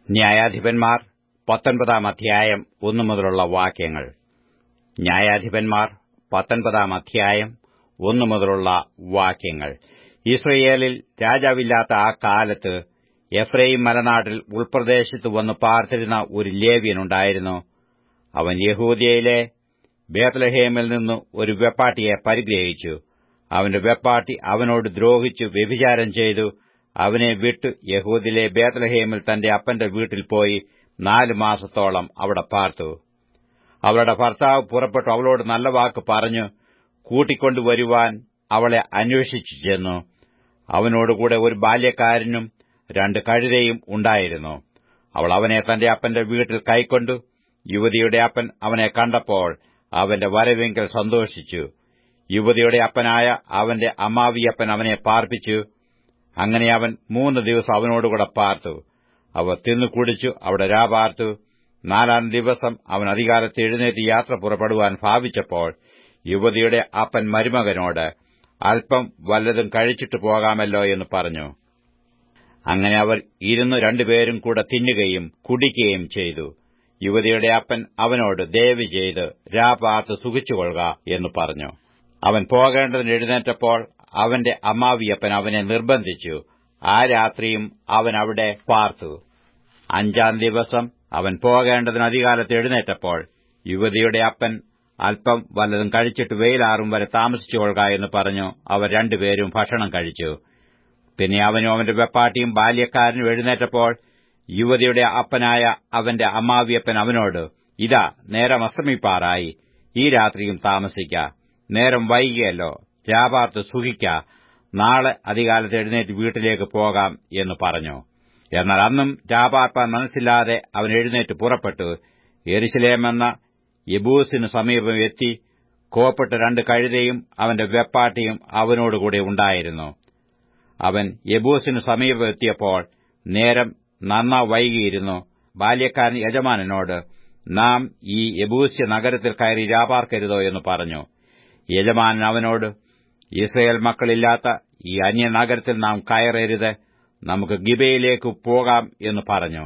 ന്യായാധിപന്മാർ പത്തൊൻപതാം അധ്യായം ഒന്നു മുതലുള്ള വാക്യങ്ങൾ ന്യായാധിപന്മാർ പത്തൊൻപതാം അധ്യായം ഒന്നു മുതലുള്ള വാക്യങ്ങൾ ഇസ്രയേലിൽ രാജാവില്ലാത്ത ആ കാലത്ത് എഫ്രൈം മലനാട്ടിൽ ഉൾപ്രദേശത്ത് വന്ന് പാർത്തിരുന്ന ഒരു ലേവ്യനുണ്ടായിരുന്നു അവൻ യഹൂദിയയിലെ ബേത്ലഹേമിൽ നിന്ന് ഒരു വെപ്പാട്ടിയെ പരിഗ്രഹിച്ചു അവന്റെ വെപ്പാട്ടി അവനോട് ദ്രോഹിച്ചു വ്യഭിചാരം ചെയ്തു അവനെ വിട്ട് യഹൂദിലെ ബേത്ലഹേമിൽ തന്റെ അപ്പന്റെ വീട്ടിൽ പോയി നാലു മാസത്തോളം അവിടെ പാർത്തു അവളുടെ ഭർത്താവ് പുറപ്പെട്ടു അവളോട് നല്ല വാക്ക് പറഞ്ഞു കൂട്ടിക്കൊണ്ടുവരുവാൻ അവളെ അന്വേഷിച്ചു ചെന്നു അവനോടുകൂടെ ഒരു ബാല്യക്കാരനും രണ്ട് കഴുതയും ഉണ്ടായിരുന്നു അവൾ അവനെ തന്റെ അപ്പന്റെ വീട്ടിൽ കൈക്കൊണ്ടു യുവതിയുടെ അപ്പൻ അവനെ കണ്ടപ്പോൾ അവന്റെ വരവെങ്കിൽ സന്തോഷിച്ചു യുവതിയുടെ അപ്പനായ അവന്റെ അമ്മാവിയപ്പൻ അവനെ പാർപ്പിച്ചു അങ്ങനെ അവൻ മൂന്ന് ദിവസം അവനോടുകൂടെ പാർത്തു അവർ തിന്നു കുടിച്ചു അവിടെ രാപാർത്തു നാലാം ദിവസം അവൻ അധികാരത്ത് എഴുന്നേറ്റ് യാത്ര പുറപ്പെടുവാൻ ഭാവിച്ചപ്പോൾ യുവതിയുടെ അപ്പൻ മരുമകനോട് അല്പം വല്ലതും കഴിച്ചിട്ട് പോകാമല്ലോ എന്ന് പറഞ്ഞു അങ്ങനെ അവർ ഇരുന്ന് രണ്ടുപേരും കൂടെ തിന്നുകയും കുടിക്കുകയും ചെയ്തു യുവതിയുടെ അപ്പൻ അവനോട് ദയവ് ചെയ്ത് രാപാർത്ത് സുഖിച്ചുകൊള്ളുക എന്ന് പറഞ്ഞു അവൻ പോകേണ്ടതിന് എഴുന്നേറ്റപ്പോൾ അവന്റെ അമ്മാവിയപ്പൻ അവനെ നിർബന്ധിച്ചു ആ രാത്രിയും അവൻ അവിടെ പാർത്തു അഞ്ചാം ദിവസം അവൻ പോകേണ്ടതിന് അധികാലത്ത് എഴുന്നേറ്റപ്പോൾ യുവതിയുടെ അപ്പൻ അല്പം വല്ലതും കഴിച്ചിട്ട് വെയിലാറും വരെ താമസിച്ചുകൊള്ളുക എന്ന് പറഞ്ഞു അവർ രണ്ടുപേരും ഭക്ഷണം കഴിച്ചു പിന്നെ അവനും അവന്റെ വെപ്പാട്ടിയും ബാല്യക്കാരനും എഴുന്നേറ്റപ്പോൾ യുവതിയുടെ അപ്പനായ അവന്റെ അമ്മാവിയപ്പൻ അവനോട് ഇതാ നേരം അസ്തമിപ്പാറായി ഈ രാത്രിയും താമസിക്ക നേരം വൈകിയല്ലോ രാപാർത്ത് സുഖിക്ക നാളെ അധികാലത്ത് എഴുന്നേറ്റ് വീട്ടിലേക്ക് പോകാം എന്ന് പറഞ്ഞു എന്നാൽ അന്നും രാപാർപ്പാൻ മനസ്സില്ലാതെ അവൻ എഴുന്നേറ്റ് പുറപ്പെട്ടു എരിശിലേമെന്ന യബൂസിന് സമീപം എത്തി കോപ്പിട്ട രണ്ട് കഴുതയും അവന്റെ വെപ്പാട്ടിയും അവനോടുകൂടെ ഉണ്ടായിരുന്നു അവൻ യബൂസിന് സമീപം എത്തിയപ്പോൾ നേരം നന്ന വൈകിയിരുന്നു ബാല്യക്കാരൻ യജമാനനോട് നാം ഈ യബൂസ്യ നഗരത്തിൽ കയറി രാപാർക്കരുതോ എന്ന് പറഞ്ഞു യജമാനൻ അവനോട് ഇസ്രയേൽ മക്കളില്ലാത്ത ഈ അന്യനഗരത്തിൽ നാം കയറരുത് നമുക്ക് ഗിബയിലേക്ക് പോകാം എന്ന് പറഞ്ഞു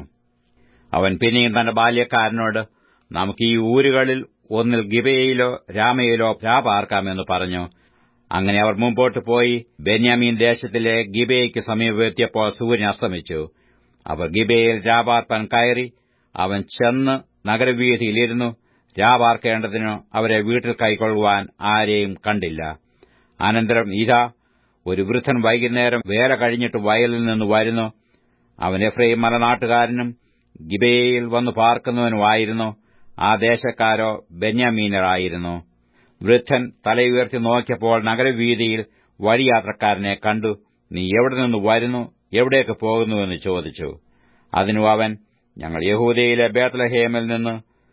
അവൻ പിന്നെയും തന്റെ ബാല്യക്കാരനോട് നമുക്ക് ഈ ഊരുകളിൽ ഒന്നിൽ ഗിബയിലോ രാമയിലോ രാപാർക്കാമെന്ന് പറഞ്ഞു അങ്ങനെ അവർ മുമ്പോട്ട് പോയി ബെന്യാമീൻ ദേശത്തിലെ ഗിബയ്ക്ക് സമീപമെത്തിയപ്പോൾ സൂര്യൻ അസ്തമിച്ചു അവർ ഗിബയിൽ രാപാർപ്പാൻ കയറി അവൻ ചെന്ന് നഗരവീഥിയിലിരുന്നു രാപാർക്കേണ്ടതിനു അവരെ വീട്ടിൽ കൈക്കൊള്ളുവാൻ ആരെയും കണ്ടില്ല അനന്തരം ഇതാ ഒരു വൃദ്ധൻ വൈകുന്നേരം വേല കഴിഞ്ഞിട്ട് വയലിൽ നിന്ന് വരുന്നു അവൻ എഫ്രൈം മലനാട്ടുകാരനും ഗിബയിൽ വന്നു പാർക്കുന്നവനുമായിരുന്നു ആ ദേശക്കാരോ ബെന്യാമീനറായിരുന്നു വൃദ്ധൻ തലയുയർത്തി നോക്കിയപ്പോൾ നഗരവീതിയിൽ വഴിയാത്രക്കാരനെ കണ്ടു നീ എവിടെ നിന്ന് വരുന്നു എവിടേക്ക് പോകുന്നുവെന്ന് ചോദിച്ചു അതിനു അവൻ ഞങ്ങൾ യഹൂദയിലെ ബേത്ലഹേമിൽ നിന്ന്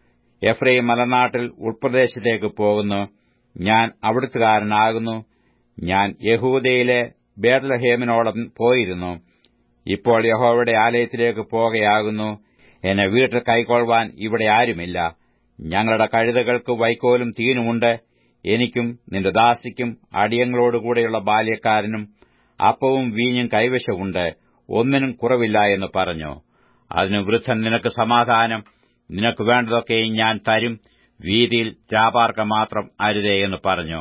എഫ്രൈം മലനാട്ടിൽ ഉൾപ്രദേശത്തേക്ക് പോകുന്നു ഞാൻ അവിടുത്തുകാരനാകുന്നു ഞാൻ യഹൂദയിലെ ബേത്ലഹേമിനോളം പോയിരുന്നു ഇപ്പോൾ യഹോവയുടെ ആലയത്തിലേക്ക് പോകുകയാകുന്നു എന്നെ വീട്ടിൽ കൈക്കൊള്ളുവാൻ ഇവിടെ ആരുമില്ല ഞങ്ങളുടെ കഴുതകൾക്ക് വൈക്കോലും തീനുമുണ്ട് എനിക്കും നിന്റെ ദാസിക്കും അടിയങ്ങളോടുകൂടെയുള്ള ബാല്യക്കാരനും അപ്പവും വീഞ്ഞും കൈവശമുണ്ട് ഒന്നിനും കുറവില്ല എന്ന് പറഞ്ഞു അതിന് വൃദ്ധൻ നിനക്ക് സമാധാനം നിനക്ക് വേണ്ടതൊക്കെയും ഞാൻ തരും വീതിയിൽ രാപാർക്ക മാത്രം അരുതേ എന്ന് പറഞ്ഞു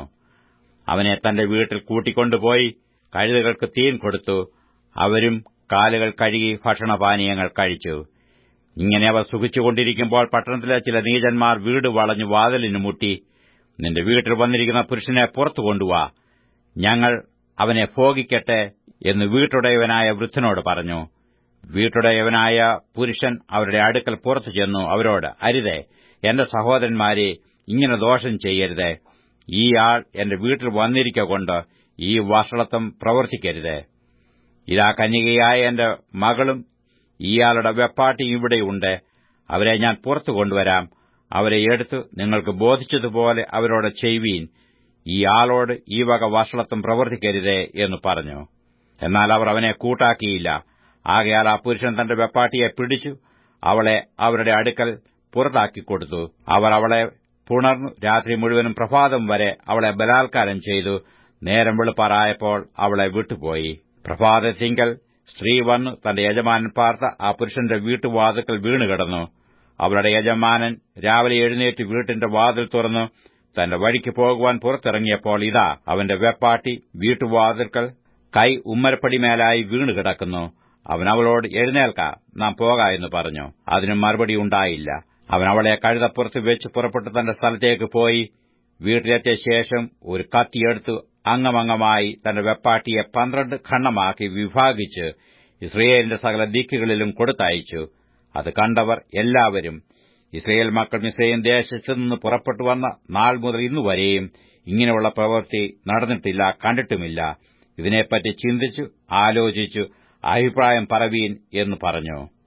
അവനെ തന്റെ വീട്ടിൽ കൂട്ടിക്കൊണ്ടുപോയി കഴുതകൾക്ക് തീൻ കൊടുത്തു അവരും കാലുകൾ കഴുകി ഭക്ഷണപാനീയങ്ങൾ കഴിച്ചു ഇങ്ങനെ അവർ സുഖിച്ചുകൊണ്ടിരിക്കുമ്പോൾ പട്ടണത്തിലെ ചില നീചന്മാർ വീട് വളഞ്ഞു വാതിലിന് മുട്ടി നിന്റെ വീട്ടിൽ വന്നിരിക്കുന്ന പുരുഷനെ പുറത്തു കൊണ്ടുവാ ഞങ്ങൾ അവനെ ഭോഗിക്കട്ടെ എന്ന് വീട്ടുടയവനായ വൃദ്ധനോട് പറഞ്ഞു വീട്ടുടയവനായ പുരുഷൻ അവരുടെ അടുക്കൽ പുറത്തു ചെന്നു അവരോട് അരുതേ എന്റെ സഹോദരന്മാരെ ഇങ്ങനെ ദോഷം ചെയ്യരുത് ഈ ആൾ എന്റെ വീട്ടിൽ വന്നിരിക്കൊണ്ട് ഈ വഷളത്വം പ്രവർത്തിക്കരുത് ഇതാ കന്യകയായ എന്റെ മകളും ഇയാളുടെ വെപ്പാട്ടിയും ഇവിടെയുണ്ട് അവരെ ഞാൻ പുറത്തു കൊണ്ടുവരാം അവരെ എടുത്ത് നിങ്ങൾക്ക് ബോധിച്ചതുപോലെ അവരോട് ചെയ്യുവീൻ ഈ ആളോട് ഈ വക വഷളത്വം പ്രവർത്തിക്കരുതേ എന്ന് പറഞ്ഞു എന്നാൽ അവർ അവനെ കൂട്ടാക്കിയില്ല ആകയാൽ ആ പുരുഷൻ തന്റെ വെപ്പാട്ടിയെ പിടിച്ചു അവളെ അവരുടെ അടുക്കൽ പുറത്താക്കിക്കൊടുത്തു അവർ അവളെ പുണർന്നു രാത്രി മുഴുവനും പ്രഭാതം വരെ അവളെ ബലാത്കാരം ചെയ്തു നേരം വെളുപ്പാറായപ്പോൾ അവളെ വിട്ടുപോയി പ്രഭാതത്തിങ്കൽ സ്ത്രീ വന്ന് തന്റെ യജമാനൻ പാർത്ത ആ പുരുഷന്റെ വീട്ടുവാതുക്കൽ വീണുകിടന്നു അവളുടെ യജമാനൻ രാവിലെ എഴുന്നേറ്റ് വീട്ടിന്റെ വാതിൽ തുറന്നു തന്റെ വഴിക്ക് പോകുവാൻ പുറത്തിറങ്ങിയപ്പോൾ ഇതാ അവന്റെ വെപ്പാട്ടി വീട്ടുവാതിൽക്കൽ കൈ ഉമ്മരപ്പടിമേലായി വീണുകിടക്കുന്നു അവൻ അവളോട് എഴുന്നേൽക്ക നാം പോക എന്ന് പറഞ്ഞു അതിന് മറുപടി ഉണ്ടായില്ല അവൻ അവളെ കഴുതപ്പുറത്ത് വെച്ച് പുറപ്പെട്ട് തന്റെ സ്ഥലത്തേക്ക് പോയി വീട്ടിലെത്തിയ ശേഷം ഒരു കത്തിയെടുത്ത് അംഗമംഗമായി തന്റെ വെപ്പാട്ടിയെ പന്ത്രണ്ട് ഖണ്ഡമാക്കി വിഭാഗിച്ച് ഇസ്രയേലിന്റെ സകല ദിക്കുകളിലും കൊടുത്തയച്ചു അത് കണ്ടവർ എല്ലാവരും ഇസ്രയേൽ മക്കൾ മിസ്രൈം ദേശത്തു നിന്ന് പുറപ്പെട്ടു വന്ന നാൾ മുതൽ ഇന്നുവരെയും ഇങ്ങനെയുള്ള പ്രവൃത്തി നടന്നിട്ടില്ല കണ്ടിട്ടുമില്ല ഇതിനെപ്പറ്റി ചിന്തിച്ചു ആലോചിച്ചു അഭിപ്രായം പറവീൻ എന്ന് പറഞ്ഞു